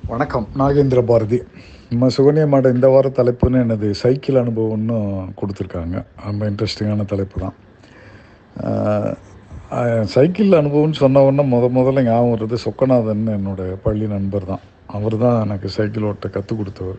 வணக்கம் நாகேந்திர பாரதி நம்ம சுகன்யா மாட இந்த வார தலைப்புன்னு எனது சைக்கிள் அனுபவம்னு கொடுத்துருக்காங்க ரொம்ப இன்ட்ரெஸ்டிங்கான தலைப்பு தான் ஆஹ், ஆஹ், சைக்கிள் அனுபவம்னு சொன்ன உடனே முத முதல்ல ஞாபகம் வருது சொக்கநாதன் என்னோட பள்ளி நண்பர் தான் அவர் தான் எனக்கு சைக்கிள் ஓட்ட கற்றுக் கொடுத்தவர்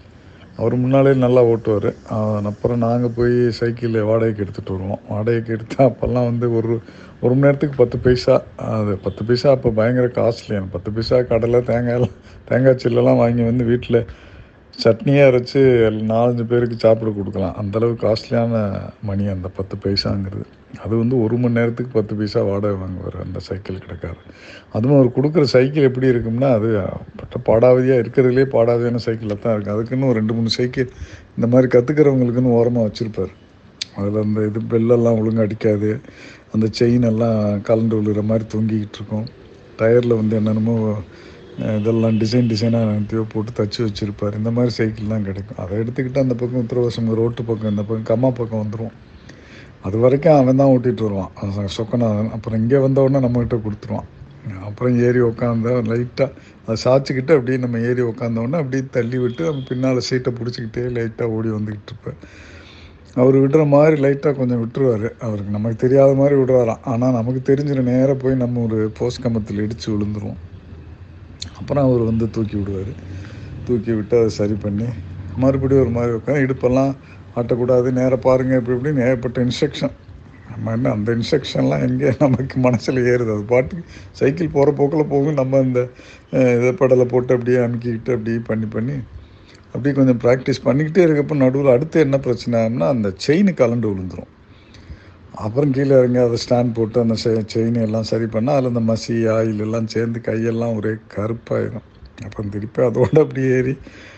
அவர் முன்னாலே நல்லா ஓட்டுவார் அப்புறம் நாங்கள் போய் சைக்கிள் வாடகைக்கு எடுத்துகிட்டு வருவோம் வாடகைக்கு எடுத்து அப்போல்லாம் வந்து ஒரு ஒரு மணி நேரத்துக்கு பத்து பைசா அது பத்து பைசா அப்போ பயங்கர காஸ்ட்லி அந்த பத்து பைசா கடலை தேங்காய் தேங்காய் சில்லெல்லாம் வாங்கி வந்து வீட்டில் சட்னியாக அரைச்சி நாலஞ்சு பேருக்கு சாப்பிட கொடுக்கலாம் அந்தளவுக்கு காஸ்ட்லியான மணி அந்த பத்து பைசாங்கிறது அது வந்து ஒரு மணி நேரத்துக்கு பத்து பைசா வாடகை வாங்குவார் அந்த சைக்கிள் கடைக்காரர் அதுவும் அவர் கொடுக்குற சைக்கிள் எப்படி இருக்கும்னா அது பட்ட பாடாவதியாக இருக்கிறதுலே பாடாவதியான சைக்கிளில் தான் இருக்குது அதுக்குன்னு ஒரு ரெண்டு மூணு சைக்கிள் இந்த மாதிரி கற்றுக்கிறவங்களுக்குன்னு ஓரமாக வச்சுருப்பார் அதில் அந்த இது பெல்லெல்லாம் ஒழுங்காக அடிக்காது அந்த செயின் எல்லாம் கலண்டு விழுகிற மாதிரி தொங்கிக்கிட்டு இருக்கும் டயரில் வந்து என்னென்னமோ அஹ், இதெல்லாம் டிசைன் டிசைனாக நிறுத்தியோ போட்டு தச்சு வச்சுருப்பார் இந்த மாதிரி சைக்கிள் தான் கிடைக்கும் அதை எடுத்துக்கிட்டு அந்த பக்கம் உத்தரவாசம் ரோட்டு பக்கம் இந்த பக்கம் கம்மா பக்கம் வந்துடுவோம் அது வரைக்கும் அவன் தான் ஓட்டிகிட்டு வருவான் அவன் சொக்கநாதன் அப்புறம் இங்கே வந்த உடனே நம்மகிட்ட கொடுத்துருவான் அப்புறம் ஏறி உக்காந்த லைட்டாக அதை சாய்ச்சிக்கிட்டு அப்படியே நம்ம ஏறி உக்காந்த உடனே அப்படியே தள்ளி விட்டு அவன் பின்னால் சீட்டை பிடிச்சிக்கிட்டே லைட்டாக ஓடி வந்துக்கிட்டு இருப்பேன் அவர் விடுற மாதிரி லைட்டாக கொஞ்சம் விட்டுருவார் அவருக்கு நமக்கு தெரியாத மாதிரி விடுறாராம் ஆனால் நமக்கு தெரிஞ்சிட நேராக போய் நம்ம ஒரு போஸ்ட் கம்பத்தில் இடித்து விழுந்துருவோம் அப்புறம் அவர் வந்து தூக்கி விடுவார் தூக்கி விட்டு அதை சரி பண்ணி மறுபடியும் ஒரு மாதிரி உட்காந்து இடுப்பெல்லாம் ஆட்டக்கூடாது நேராக பாருங்கள் இப்படி இப்படின்னு ஏகப்பட்ட இன்ஸ்ட்ரக்ஷன் நம்ம என்ன அந்த இன்ஸ்ட்ரக்ஷன்லாம் எங்கே நமக்கு மனசில் ஏறுது அது பாட்டுக்கு சைக்கிள் போகிற போக்கில் போகும் நம்ம இந்த அஹ், இதை படலை போட்டு அப்படியே அமுக்கிக்கிட்டு அப்படியே பண்ணி பண்ணி அப்படியே கொஞ்சம் ப்ராக்டிஸ் பண்ணிக்கிட்டே இருக்கப்போ நடுவில் அடுத்து என்ன பிரச்சனைனா அந்த செயின் கலண்டு விழுந்துரும் அப்புறம் கீழே இறங்கி அதை ஸ்டாண்ட் போட்டு அந்த செயின் எல்லாம் சரி பண்ணால் அதில் அந்த மசி ஆயில் எல்லாம் சேர்ந்து கையெல்லாம் ஒரே கருப்பாயிடும் அப்புறம் திருப்பி அதோட அப்படியே ஏறி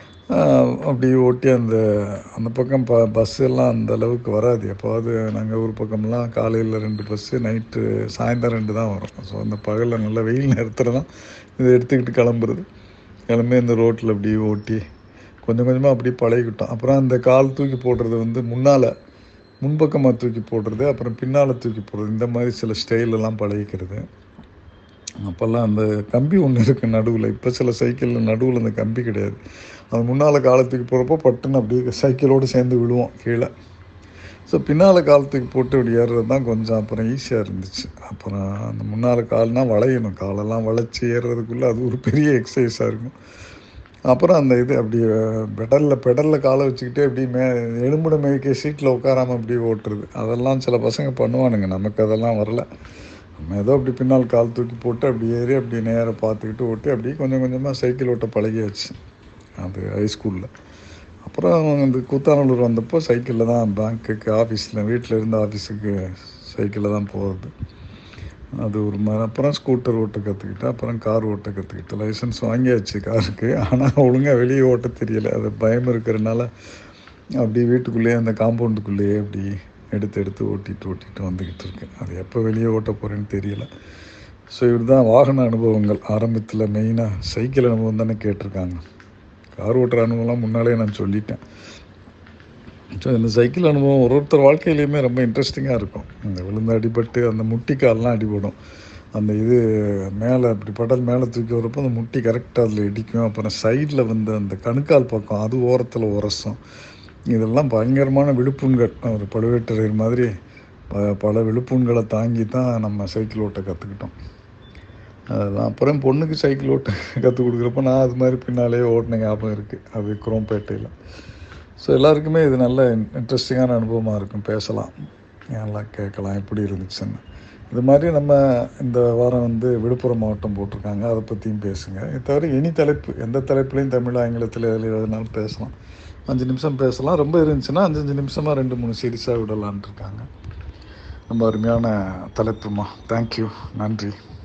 ஆஹ், அப்படியே ஓட்டி அந்த அந்த பக்கம் ப பஸ் எல்லாம் அந்த அளவுக்கு வராது எப்போவாது நாங்கள் ஊர் பக்கம்லாம் காலையில் ரெண்டு பஸ்ஸு நைட்டு சாயந்தரம் ரெண்டு தான் வரும் ஸோ அந்த பகலில் நல்ல வெயில் நேரத்தில் தான் இதை எடுத்துக்கிட்டு கிளம்புறது கிளம்பி அந்த ரோட்டில் அப்படியே ஓட்டி கொஞ்சம் கொஞ்சமாக அப்படியே பழகிக்கிட்டோம் அப்புறம் அந்த கால் தூக்கி போடுறது வந்து முன்னால் முன்பக்கமாக தூக்கி போடுறது அப்புறம் பின்னால் தூக்கி போடுறது இந்த மாதிரி சில ஸ்டைல் எல்லாம் பழகிக்கிறது அப்போல்லாம் அந்த கம்பி ஒன்று இருக்குது நடுவில் இப்போ சில சைக்கிளில் நடுவில் அந்த கம்பி கிடையாது அது முன்னால் காலத்துக்கு போகிறப்போ பட்டுன்னு அப்படியே சைக்கிளோடு சேர்ந்து விழுவோம் கீழே ஸோ பின்னால் காலத்துக்கு போட்டு இப்படி ஏறுறது தான் கொஞ்சம் அப்புறம் ஈஸியாக இருந்துச்சு அப்புறம் அந்த முன்னால் கால்னால் வளையணும் காலெல்லாம் வளைச்சி ஏறுறதுக்குள்ளே அது ஒரு பெரிய எக்ஸசைஸாக இருக்கும் அப்புறம் அந்த இது அப்படி பெடலில் பெடலில் காலை வச்சுக்கிட்டே அப்படி மே எலும்புட மேய்க்க சீட்டில் உட்காராம அப்படியே ஓட்டுறது அதெல்லாம் சில பசங்க பண்ணுவானுங்க நமக்கு அதெல்லாம் வரல நம்ம ஏதோ அப்படி பின்னால் கால் தூக்கி போட்டு அப்படி ஏறி அப்படி நேராக பார்த்துக்கிட்டு ஓட்டி அப்படியே கொஞ்சம் கொஞ்சமாக சைக்கிள் ஓட்ட பழகியாச்சு அது ஹைஸ்கூலில் அப்புறம் இந்த கூத்தாநல்லூர் வந்தப்போ சைக்கிளில் தான் பேங்க்குக்கு ஆஃபீஸில் வீட்டில் இருந்து ஆஃபீஸுக்கு சைக்கிளில் தான் போகிறது அது ஒரு மாதிரி அப்புறம் ஸ்கூட்டர் ஓட்ட கற்றுக்கிட்டேன் அப்புறம் கார் ஓட்ட கற்றுக்கிட்டேன் லைசன்ஸ் வாங்கியாச்சு காருக்கு ஆனால் ஒழுங்காக வெளியே ஓட்ட தெரியல அது பயம் இருக்கிறனால அப்படி வீட்டுக்குள்ளேயே அந்த காம்பவுண்டுக்குள்ளேயே அப்படி எடுத்து எடுத்து ஓட்டிட்டு ஓட்டிட்டு வந்துக்கிட்டு இருக்கேன் அது எப்போ வெளியே ஓட்ட போகிறேன்னு தெரியல ஸோ இப்படி தான் வாகன அனுபவங்கள் ஆரம்பத்தில் மெயினாக சைக்கிள் அனுபவம் தானே கேட்டிருக்காங்க கார் ஓட்டுற அனுபவம்லாம் முன்னாலே நான் சொல்லிட்டேன் ஸோ இந்த சைக்கிள் அனுபவம் ஒரு ஒருத்தர் வாழ்க்கையிலையுமே ரொம்ப இன்ட்ரெஸ்டிங்காக இருக்கும் இந்த விழுந்து அடிபட்டு அந்த முட்டி கால்லாம் அடிபடும் அந்த இது மேலே அப்படி படல் மேலே தூக்கி வரப்போ அந்த முட்டி கரெக்டாக அதில் இடிக்கும் அப்புறம் சைடில் வந்து அந்த கணுக்கால் பக்கம் அது ஓரத்தில் உரசும் இதெல்லாம் பயங்கரமான விழுப்புண்கள் ஒரு பழுவேட்டரையர் மாதிரி ப- பல விழுப்புண்களை தாங்கி தான் நம்ம சைக்கிள் ஓட்ட கற்றுக்கிட்டோம் அதெல்லாம் அப்புறம் பொண்ணுக்கு சைக்கிள் ஓட்ட கற்றுக் கொடுக்குறப்ப நான் அது மாதிரி பின்னாலே ஓட்டின ஞாபகம் இருக்குது அது குரோம்பேட்டையில் ஸோ எல்லாருக்குமே இது நல்ல இன்ட்ரெஸ்டிங்கான அனுபவமாக இருக்கும் பேசலாம் நல்லா கேட்கலாம் எப்படி இருந்துச்சுன்னு இது மாதிரி நம்ம இந்த வாரம் வந்து விழுப்புரம் மாவட்டம் போட்டிருக்காங்க அதை பற்றியும் பேசுங்க இது தவிர இனி தலைப்பு எந்த தலைப்புலையும் தமிழ் ஆங்கிலத்தில் எதில் எதுனாலும் பேசலாம் அஞ்சு நிமிஷம் பேசலாம் ரொம்ப இருந்துச்சுன்னா அஞ்சு அஞ்சு நிமிஷமாக ரெண்டு மூணு சீரியஸாக விடலான்ட்டு இருக்காங்க ரொம்ப அருமையான தலைப்புமா தேங்க்யூ நன்றி